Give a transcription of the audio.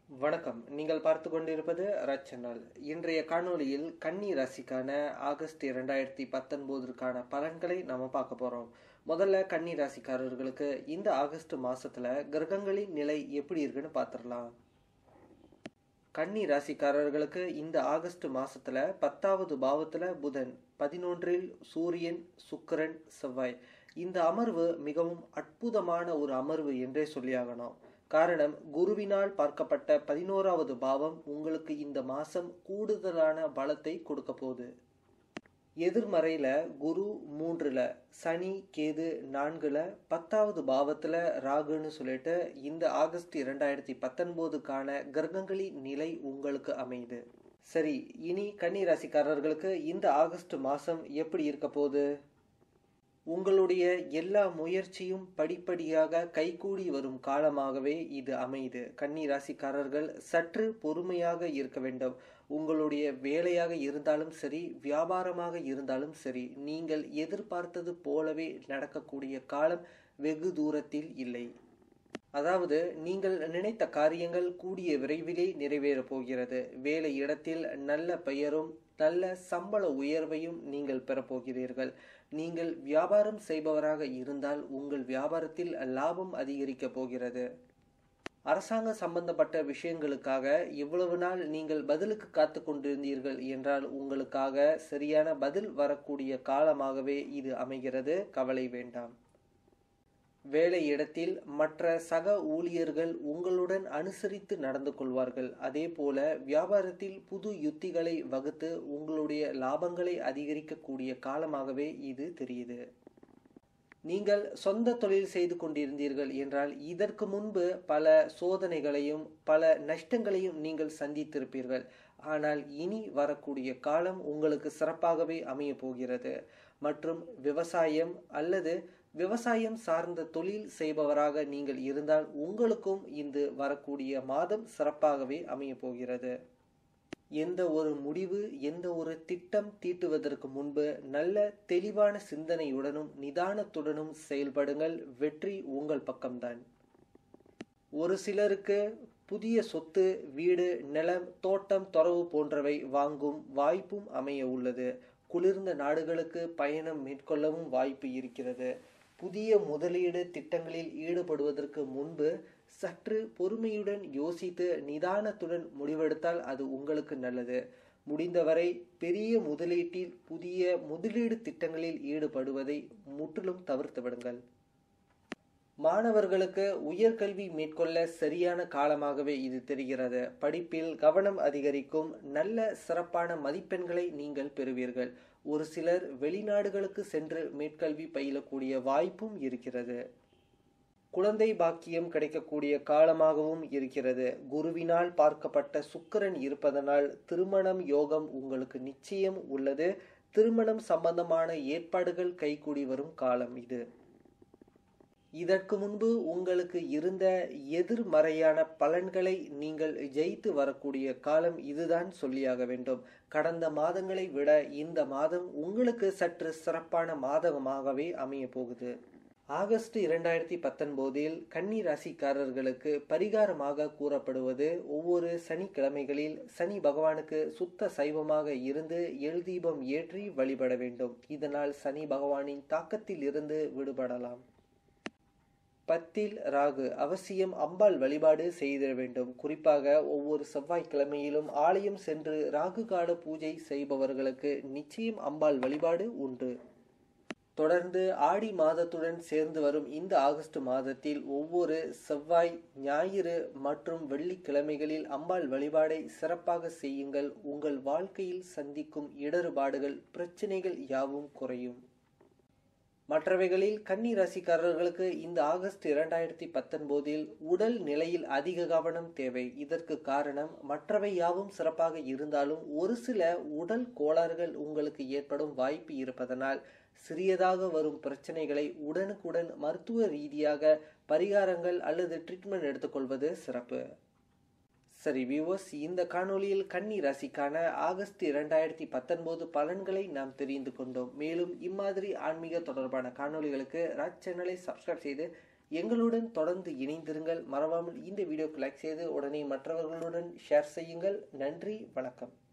வணக்கம் நீங்கள் பார்த்து கொண்டிருப்பது ரச்சனல் இன்றைய காணொளியில் கன்னி ராசிக்கான ஆகஸ்ட் இரண்டாயிரத்தி பத்தொன்பதுக்கான பலன்களை நாம பார்க்க போறோம் முதல்ல கன்னி ராசிக்காரர்களுக்கு இந்த ஆகஸ்ட் மாசத்துல கிரகங்களின் நிலை எப்படி இருக்குன்னு பார்த்துடலாம் கன்னி ராசிக்காரர்களுக்கு இந்த ஆகஸ்ட் மாசத்துல பத்தாவது பாவத்துல புதன் பதினொன்றில் சூரியன் சுக்கிரன் செவ்வாய் இந்த அமர்வு மிகவும் அற்புதமான ஒரு அமர்வு என்றே சொல்லியாகணும் காரணம் குருவினால் பார்க்கப்பட்ட பதினோராவது பாவம் உங்களுக்கு இந்த மாசம் கூடுதலான பலத்தை கொடுக்க போகுது எதிர்மறையில குரு மூன்றுல சனி கேது நான்குல பத்தாவது பாவத்துல ராகுன்னு சொல்லிட்டு இந்த ஆகஸ்ட் இரண்டாயிரத்தி பத்தொன்பதுக்கான கிரகங்களின் நிலை உங்களுக்கு அமையுது சரி இனி கன்னி ராசிக்காரர்களுக்கு இந்த ஆகஸ்ட் மாசம் எப்படி இருக்க போகுது உங்களுடைய எல்லா முயற்சியும் படிப்படியாக கைகூடி வரும் காலமாகவே இது அமையுது கன்னி ராசிக்காரர்கள் சற்று பொறுமையாக இருக்க வேண்டும் உங்களுடைய வேலையாக இருந்தாலும் சரி வியாபாரமாக இருந்தாலும் சரி நீங்கள் எதிர்பார்த்தது போலவே நடக்கக்கூடிய காலம் வெகு தூரத்தில் இல்லை அதாவது நீங்கள் நினைத்த காரியங்கள் கூடிய விரைவிலே நிறைவேறப் போகிறது வேலை இடத்தில் நல்ல பெயரும் நல்ல சம்பள உயர்வையும் நீங்கள் பெறப்போகிறீர்கள் நீங்கள் வியாபாரம் செய்பவராக இருந்தால் உங்கள் வியாபாரத்தில் லாபம் அதிகரிக்க போகிறது அரசாங்க சம்பந்தப்பட்ட விஷயங்களுக்காக இவ்வளவு நாள் நீங்கள் பதிலுக்கு காத்து கொண்டிருந்தீர்கள் என்றால் உங்களுக்காக சரியான பதில் வரக்கூடிய காலமாகவே இது அமைகிறது கவலை வேண்டாம் வேலை இடத்தில் மற்ற சக ஊழியர்கள் உங்களுடன் அனுசரித்து நடந்து கொள்வார்கள் அதே போல வியாபாரத்தில் புது யுத்திகளை வகுத்து உங்களுடைய லாபங்களை அதிகரிக்கக்கூடிய காலமாகவே இது தெரியுது நீங்கள் சொந்த தொழில் செய்து கொண்டிருந்தீர்கள் என்றால் இதற்கு முன்பு பல சோதனைகளையும் பல நஷ்டங்களையும் நீங்கள் சந்தித்திருப்பீர்கள் ஆனால் இனி வரக்கூடிய காலம் உங்களுக்கு சிறப்பாகவே அமைய போகிறது மற்றும் விவசாயம் அல்லது விவசாயம் சார்ந்த தொழில் செய்பவராக நீங்கள் இருந்தால் உங்களுக்கும் இந்த வரக்கூடிய மாதம் சிறப்பாகவே அமைய போகிறது எந்த ஒரு முடிவு எந்த ஒரு திட்டம் தீட்டுவதற்கு முன்பு நல்ல தெளிவான சிந்தனையுடனும் நிதானத்துடனும் செயல்படுங்கள் வெற்றி உங்கள் பக்கம்தான் ஒரு சிலருக்கு புதிய சொத்து வீடு நிலம் தோட்டம் தொரவு போன்றவை வாங்கும் வாய்ப்பும் அமைய உள்ளது குளிர்ந்த நாடுகளுக்கு பயணம் மேற்கொள்ளவும் வாய்ப்பு இருக்கிறது புதிய முதலீடு திட்டங்களில் ஈடுபடுவதற்கு முன்பு சற்று பொறுமையுடன் யோசித்து நிதானத்துடன் முடிவெடுத்தால் அது உங்களுக்கு நல்லது முடிந்தவரை பெரிய முதலீட்டில் புதிய முதலீடு திட்டங்களில் ஈடுபடுவதை முற்றிலும் தவிர்த்து விடுங்கள் மாணவர்களுக்கு உயர்கல்வி மேற்கொள்ள சரியான காலமாகவே இது தெரிகிறது படிப்பில் கவனம் அதிகரிக்கும் நல்ல சிறப்பான மதிப்பெண்களை நீங்கள் பெறுவீர்கள் ஒரு சிலர் வெளிநாடுகளுக்கு சென்று மேற்கல்வி பயிலக்கூடிய வாய்ப்பும் இருக்கிறது குழந்தை பாக்கியம் கிடைக்கக்கூடிய காலமாகவும் இருக்கிறது குருவினால் பார்க்கப்பட்ட சுக்கரன் இருப்பதனால் திருமணம் யோகம் உங்களுக்கு நிச்சயம் உள்ளது திருமணம் சம்பந்தமான ஏற்பாடுகள் கைகூடி வரும் காலம் இது இதற்கு முன்பு உங்களுக்கு இருந்த எதிர்மறையான பலன்களை நீங்கள் ஜெயித்து வரக்கூடிய காலம் இதுதான் சொல்லியாக வேண்டும் கடந்த மாதங்களை விட இந்த மாதம் உங்களுக்கு சற்று சிறப்பான மாதமாகவே அமைய போகுது ஆகஸ்ட் இரண்டாயிரத்தி பத்தொன்பதில் கன்னி ராசிக்காரர்களுக்கு பரிகாரமாக கூறப்படுவது ஒவ்வொரு சனிக்கிழமைகளில் சனி பகவானுக்கு சுத்த சைவமாக இருந்து எழுதீபம் ஏற்றி வழிபட வேண்டும் இதனால் சனி பகவானின் தாக்கத்தில் இருந்து விடுபடலாம் பத்தில் ராகு அவசியம் அம்பாள் வழிபாடு செய்திட வேண்டும் குறிப்பாக ஒவ்வொரு செவ்வாய்க்கிழமையிலும் ஆலயம் சென்று ராகு கால பூஜை செய்பவர்களுக்கு நிச்சயம் அம்பாள் வழிபாடு உண்டு தொடர்ந்து ஆடி மாதத்துடன் சேர்ந்து வரும் இந்த ஆகஸ்ட் மாதத்தில் ஒவ்வொரு செவ்வாய் ஞாயிறு மற்றும் வெள்ளிக்கிழமைகளில் அம்பாள் வழிபாடை சிறப்பாக செய்யுங்கள் உங்கள் வாழ்க்கையில் சந்திக்கும் இடர்பாடுகள் பிரச்சனைகள் யாவும் குறையும் மற்றவைகளில் கன்னி ராசிக்காரர்களுக்கு இந்த ஆகஸ்ட் இரண்டாயிரத்தி பத்தொன்பதில் உடல் நிலையில் அதிக கவனம் தேவை இதற்கு காரணம் மற்றவை யாவும் சிறப்பாக இருந்தாலும் ஒரு சில உடல் கோளாறுகள் உங்களுக்கு ஏற்படும் வாய்ப்பு இருப்பதனால் சிறியதாக வரும் பிரச்சனைகளை உடனுக்குடன் மருத்துவ ரீதியாக பரிகாரங்கள் அல்லது ட்ரீட்மெண்ட் எடுத்துக்கொள்வது சிறப்பு சரி வியூவர்ஸ் இந்த காணொளியில் கன்னி ராசிக்கான ஆகஸ்ட் இரண்டாயிரத்தி பத்தொன்பது பலன்களை நாம் தெரிந்து கொண்டோம் மேலும் இம்மாதிரி ஆன்மீக தொடர்பான காணொளிகளுக்கு ராஜ் சேனலை சப்ஸ்கிரைப் செய்து எங்களுடன் தொடர்ந்து இணைந்திருங்கள் மறவாமல் இந்த வீடியோக்கு லைக் செய்து உடனே மற்றவர்களுடன் ஷேர் செய்யுங்கள் நன்றி வணக்கம்